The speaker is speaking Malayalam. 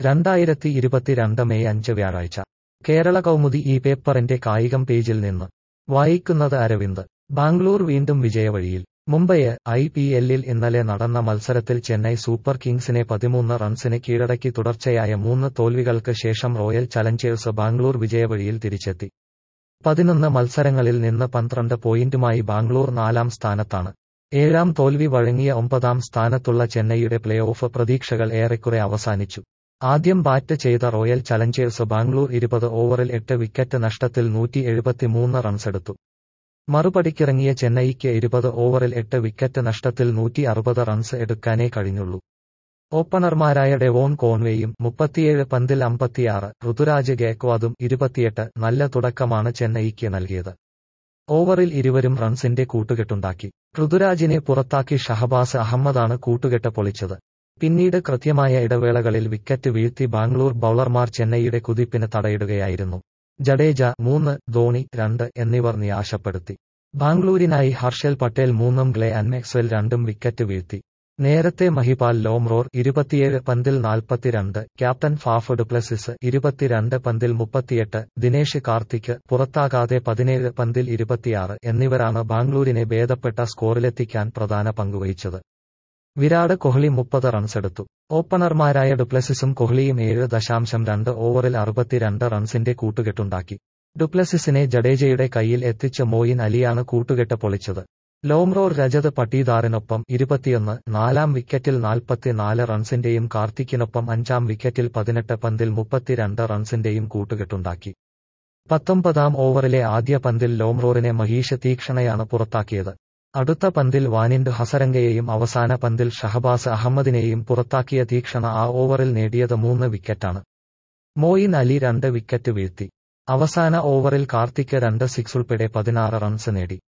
രണ്ടായിരത്തി ഇരുപത്തിരണ്ട് മെയ് അഞ്ച് വ്യാഴാഴ്ച കേരള കൗമുദി ഈ പേപ്പറിന്റെ കായികം പേജിൽ നിന്ന് വായിക്കുന്നത് അരവിന്ദ് ബാംഗ്ലൂർ വീണ്ടും വിജയവഴിയിൽ മുംബൈയെ ഐ പി എല്ലിൽ ഇന്നലെ നടന്ന മത്സരത്തിൽ ചെന്നൈ സൂപ്പർ കിങ്സിനെ പതിമൂന്ന് റൺസിന് കീഴടക്കി തുടർച്ചയായ മൂന്ന് തോൽവികൾക്ക് ശേഷം റോയൽ ചലഞ്ചേഴ്സ് ബാംഗ്ലൂർ വിജയവഴിയിൽ തിരിച്ചെത്തി പതിനൊന്ന് മത്സരങ്ങളിൽ നിന്ന് പന്ത്രണ്ട് പോയിന്റുമായി ബാംഗ്ലൂർ നാലാം സ്ഥാനത്താണ് ഏഴാം തോൽവി വഴങ്ങിയ ഒമ്പതാം സ്ഥാനത്തുള്ള ചെന്നൈയുടെ പ്ലേ ഓഫ് പ്രതീക്ഷകൾ ഏറെക്കുറെ അവസാനിച്ചു ആദ്യം ബാറ്റ് ചെയ്ത റോയൽ ചലഞ്ചേഴ്സ് ബാംഗ്ലൂർ ഇരുപത് ഓവറിൽ എട്ട് വിക്കറ്റ് നഷ്ടത്തിൽ നൂറ്റി എഴുപത്തിമൂന്ന് റൺസെടുത്തു മറുപടിക്കിറങ്ങിയ ചെന്നൈയ്ക്ക് ഇരുപത് ഓവറിൽ എട്ട് വിക്കറ്റ് നഷ്ടത്തിൽ നൂറ്റി അറുപത് റൺസ് എടുക്കാനേ കഴിഞ്ഞുള്ളൂ ഓപ്പണർമാരായ ഡെവോൺ കോൺവേയും മുപ്പത്തിയേഴ് പന്തിൽ അമ്പത്തിയാറ് ഋതുരാജ് ഗേക്വാദും ഇരുപത്തിയെട്ട് നല്ല തുടക്കമാണ് ചെന്നൈയ്ക്ക് നൽകിയത് ഓവറിൽ ഇരുവരും റൺസിന്റെ കൂട്ടുകെട്ടുണ്ടാക്കി ഋതുരാജിനെ പുറത്താക്കി ഷഹബാസ് അഹമ്മദാണ് കൂട്ടുകെട്ട് പൊളിച്ചത് പിന്നീട് കൃത്യമായ ഇടവേളകളിൽ വിക്കറ്റ് വീഴ്ത്തി ബാംഗ്ലൂർ ബൌളർമാർ ചെന്നൈയുടെ കുതിപ്പിന് തടയിടുകയായിരുന്നു ജഡേജ മൂന്ന് ധോണി രണ്ട് എന്നിവർ നിരാശപ്പെടുത്തി ബാംഗ്ലൂരിനായി ഹർഷൽ പട്ടേൽ മൂന്നും ഗ്ലേ അൻമെക്സ്വെൽ രണ്ടും വിക്കറ്റ് വീഴ്ത്തി നേരത്തെ മഹിപാൽ ലോംറോർ ഇരുപത്തിയേഴ് പന്തിൽ നാൽപ്പത്തിരണ്ട് ക്യാപ്റ്റൻ ഫാഫ് ഡുപ്ലസിസ് ഇരുപത്തിരണ്ട് പന്തിൽ മുപ്പത്തിയെട്ട് ദിനേഷ് കാർത്തിക് പുറത്താകാതെ പതിനേഴ് പന്തിൽ ഇരുപത്തിയാറ് എന്നിവരാണ് ബാംഗ്ലൂരിനെ ഭേദപ്പെട്ട സ്കോറിലെത്തിക്കാൻ പ്രധാന പങ്കുവഹിച്ചത് വിരാട് കോഹ്ലി മുപ്പത് റൺസെടുത്തു ഓപ്പണർമാരായ ഡുപ്ലസിസും കോഹ്ലിയും ഏഴ് ദശാംശം രണ്ട് ഓവറിൽ അറുപത്തിരണ്ട് റൺസിന്റെ കൂട്ടുകെട്ടുണ്ടാക്കി ഡുപ്ലസിസിനെ ജഡേജയുടെ കയ്യിൽ എത്തിച്ച മോയിൻ അലിയാണ് കൂട്ടുകെട്ട് പൊളിച്ചത് ലോംറോർ രജത് പട്ടീദാറിനൊപ്പം ഇരുപത്തിയൊന്ന് നാലാം വിക്കറ്റിൽ നാൽപ്പത്തിനാല് റൺസിന്റെയും കാർത്തിക്കിനൊപ്പം അഞ്ചാം വിക്കറ്റിൽ പതിനെട്ട് പന്തിൽ മുപ്പത്തിരണ്ട് റൺസിന്റെയും കൂട്ടുകെട്ടുണ്ടാക്കി പത്തൊമ്പതാം ഓവറിലെ ആദ്യ പന്തിൽ ലോംറോറിനെ മഹീഷ് തീക്ഷണയാണ് പുറത്താക്കിയത് അടുത്ത പന്തിൽ വാനിൻഡ് ഹസരംഗയെയും അവസാന പന്തിൽ ഷഹബാസ് അഹമ്മദിനെയും പുറത്താക്കിയ തീക്ഷണ ആ ഓവറിൽ നേടിയത് മൂന്ന് വിക്കറ്റാണ് മോയിൻ അലി രണ്ട് വിക്കറ്റ് വീഴ്ത്തി അവസാന ഓവറിൽ കാർത്തിക് രണ്ട് സിക്സ് ഉൾപ്പെടെ പതിനാറ് റൺസ് നേടി